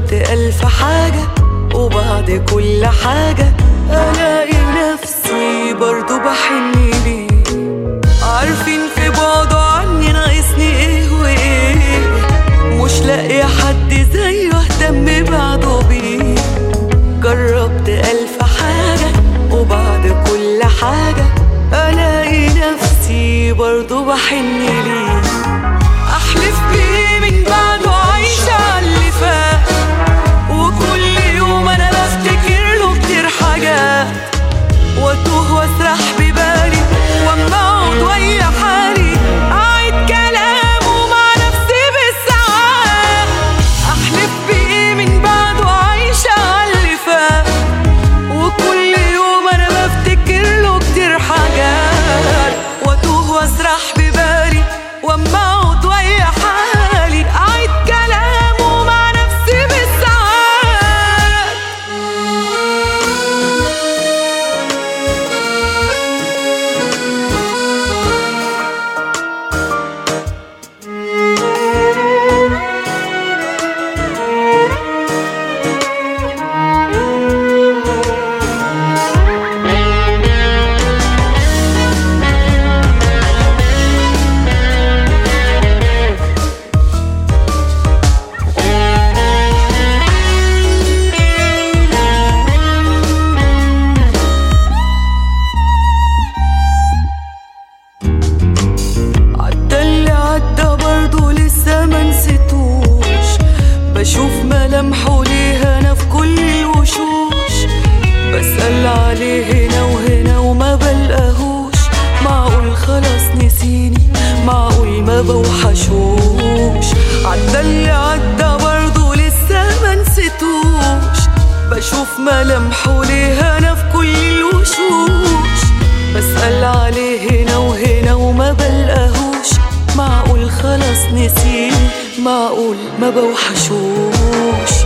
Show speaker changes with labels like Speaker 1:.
Speaker 1: جربت ألف حاجة وبعد كل حاجة ألاقي نفسي برضو بحن ليه عارفين في بعده عني ناقصني ايه وايه مش لاقي حد زيه اهتم بعده بيه جربت ألف حاجة وبعد كل حاجة ألاقي نفسي برضو بحن ليه أحلف بيه من بعده عايشة عاللي فات وكل يوم أنا بفتكر له كتير حاجات واتوه واسرح ببالي واما اقعد ويا حالي اعيد كلامه مع نفسي بالساعات احلف بايه من بعده عايشه عاللي فات وكل يوم انا بفتكر له كتير حاجات واتوه واسرح ببالي واما اقعد ويا حالي اعيد كلامه مع نفسي بالساعات عدى اللي عدى برضه لسه ما نسيتوش بشوف ملامحه ليه انا في كل الوشوش بسأل عليه هنا وهنا وما بلقاهوش معقول خلاص نسيني معقول ما بوحشوش عدى اللي عدى برضه لسه ما نسيتوش بشوف ملامحه ليه انا في كل الوشوش بسأل عليه هنا وهنا وما بلقاهوش معقول خلاص نسيني معقول ما بوحشوش